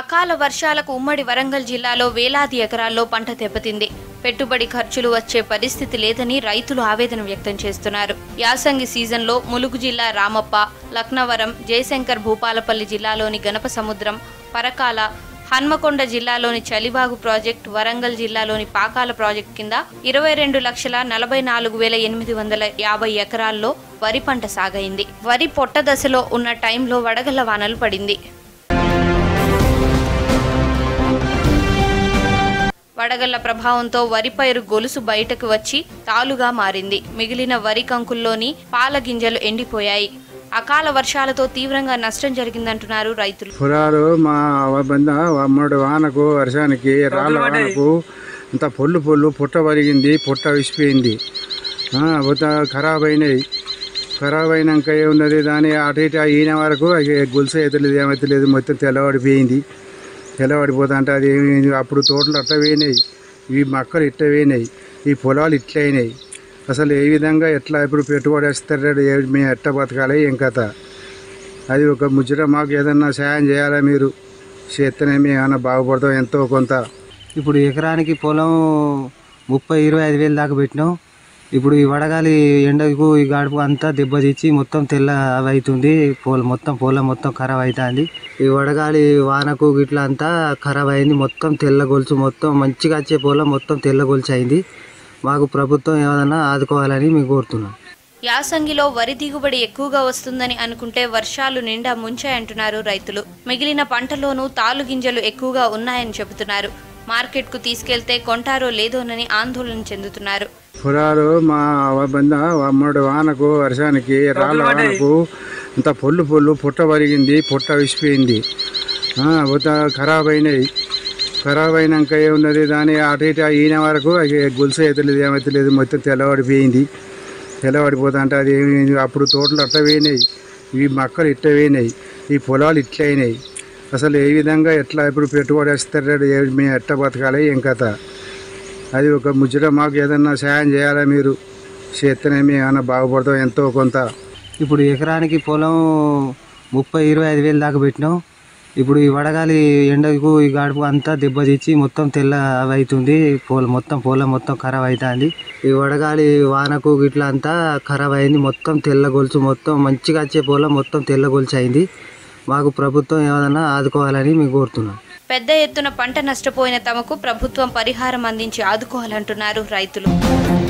అకాల వర్షాలకు ఉమ్మడి వరంగల్ జిల్లాలో వేలాది ఎకరాల్లో పంట దెబ్బతింది పెట్టుబడి ఖర్చులు వచ్చే పరిస్థితి లేదని రైతులు ఆవేదన వ్యక్తం చేస్తున్నారు యాసంగి సీజన్లో ములుగు జిల్లా రామప్ప లక్నవరం జయశంకర్ భూపాలపల్లి జిల్లాలోని గణప సముద్రం పరకాల హన్మకొండ జిల్లాలోని చలిబాగు ప్రాజెక్ట్ వరంగల్ జిల్లాలోని పాకాల ప్రాజెక్ట్ కింద ఇరవై రెండు లక్షల నలభై నాలుగు వేల ఎనిమిది వందల యాభై ఎకరాల్లో వరి పంట సాగైంది వరి పొట్ట దశలో ఉన్న టైంలో వడగళ్ల వానలు పడింది వడగళ్ల ప్రభావంతో వరి పైరు గొలుసు బయటకు వచ్చి తాలుగా మారింది మిగిలిన వరి కంకుల్లోని పాల గింజలు ఎండిపోయాయి అకాల వర్షాలతో తీవ్రంగా నష్టం జరిగిందంటున్నారు రైతులు పొలాలు మా బంద అమ్మడు వానకు వర్షానికి రాళ్ళ వానకు అంత పొల్లు పొల్లు పుట్ట వరిగింది పుట్ట విసిపోయింది ఆ, ఉత ఖరాబ్ అయినాయి ఖరాబ్ అయినాక ఏమున్నది దాని అటు ఇటు ఈయన వరకు అది గొలుసు అవుతలేదు ఏమవుతలేదు మొత్తం తెల్లవాడిపోయింది తెల్లవాడిపోతా అంటే అది ఏమి అప్పుడు తోటలు అట్లా పోయినాయి ఇవి మొక్కలు ఇట్లా పోయినాయి ఈ పొలాలు ఇట్లా అయినాయి అసలు ఏ విధంగా ఎట్లా ఇప్పుడు పెట్టుబడి వేస్తారు ఏ- మేము ఎట్లా బతకాలి ఏం కథ అది ఒక ముచ్చట మాకు ఏదన్నా సాయం చేయాలా మీరు చేస్తేనే మేము ఏమైనా బాగుపడతాం ఎంతో కొంత ఇప్పుడు ఎకరానికి పొలం ముప్పై ఇరవై ఐదు వేలు దాకా పెట్టినాం ఇప్పుడు ఈ వడగాలి ఎండకు ఈ గడుపు అంతా దెబ్బతీసి మొత్తం తెల్ల అవి అవుతుంది పొలం మొత్తం పొలం మొత్తం ఖరాబ్ అవుతుంది ఈ వడగాలి వానకు ఇట్లా అంతా ఖరాబ్ అయింది మొత్తం తెల్ల గొలుసు మొత్తం మంచిగా వచ్చే పొలం మొత్తం తెల్ల గొలుసు అయింది మాకు ప్రభుత్వం ఏదైనా ఆదుకోవాలని మేము కోరుతున్నాం యాసంగిలో వరి దిగుబడి ఎక్కువగా వస్తుందని అనుకుంటే వర్షాలు నిండా ముంచాయంటున్నారు రైతులు మిగిలిన పంటలోనూ తాలు గింజలు ఎక్కువగా ఉన్నాయని చెబుతున్నారు మార్కెట్కు తీసుకెళ్తే కొంటారో లేదోనని ఆందోళన చెందుతున్నారు పొలాలు మా బంద అమ్మడు వానకు వర్షానికి రాళ్ళ వానకు అంత పొల్లు పొల్లు పుట్ట వరిగింది పుట్ట విసిపోయింది ఆ, ఉత ఖరాబ్ అయినాయి ఖరాబ్ అయినాక ఏమున్నది దాని అటు ఇటు ఈయన వరకు అది గొలుసు అవుతలేదు ఏమవుతలేదు మొత్తం తెల్లవాడిపోయింది తెల్లవాడిపోతా అంటే అది ఏమి అప్పుడు తోటలు అట్లా పోయినాయి ఇవి మొక్కలు ఇట్లా పోయినాయి ఈ పొలాలు ఇట్లా అయినాయి అసలు ఏ విధంగా ఎట్లా ఇప్పుడు పెట్టుబడి వేస్తారు ఏ- మేము ఎట్లా బతకాలి ఏం కథ అది ఒక ముచ్చట మాకు ఏదన్నా సాయం చేయాలా మీరు చేస్తేనే మేము ఏమైనా బాగుపడతాం ఎంతో కొంత ఇప్పుడు ఎకరానికి పొలం ముప్పై ఇరవై ఐదు వేలు దాకా పెట్టినాం ఇప్పుడు ఈ వడగాలి ఎండకు ఈ గడుపు అంతా దెబ్బతీసి మొత్తం తెల్ల అవి అవుతుంది పొలం మొత్తం పొలం మొత్తం ఖరాబ్ అవుతుంది ఈ వడగాలి వానకు ఇట్లా అంతా ఖరాబ్ అయింది మొత్తం తెల్ల గొలుసు మొత్తం మంచిగా వచ్చే పొలం మొత్తం తెల్ల గొలుసు అయింది మాకు ప్రభుత్వం ఏదైనా ఆదుకోవాలని మేము కోరుతున్నాం పెద్ద ఎత్తున పంట నష్టపోయిన తమకు ప్రభుత్వం పరిహారం అందించి ఆదుకోవాలంటున్నారు రైతులు